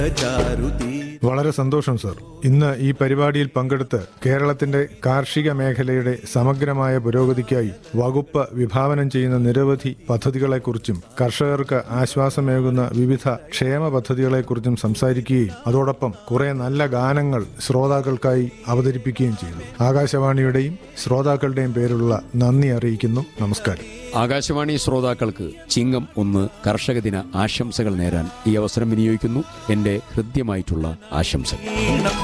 വളരെ സന്തോഷം സർ ഇന്ന് ഈ പരിപാടിയിൽ പങ്കെടുത്ത് കേരളത്തിന്റെ കാർഷിക മേഖലയുടെ സമഗ്രമായ പുരോഗതിക്കായി വകുപ്പ് വിഭാവനം ചെയ്യുന്ന നിരവധി പദ്ധതികളെക്കുറിച്ചും കർഷകർക്ക് ആശ്വാസമേകുന്ന വിവിധ ക്ഷേമ പദ്ധതികളെക്കുറിച്ചും സംസാരിക്കുകയും അതോടൊപ്പം കുറെ നല്ല ഗാനങ്ങൾ ശ്രോതാക്കൾക്കായി അവതരിപ്പിക്കുകയും ചെയ്തു ആകാശവാണിയുടെയും ശ്രോതാക്കളുടെയും പേരുള്ള നന്ദി അറിയിക്കുന്നു നമസ്കാരം ആകാശവാണി ശ്രോതാക്കൾക്ക് ചിങ്ങം ഒന്ന് കർഷക ദിന ആശംസകൾ നേരാൻ ഈ അവസരം വിനിയോഗിക്കുന്നു എന്റെ ഹൃദ്യമായിട്ടുള്ള ആശംസകൾ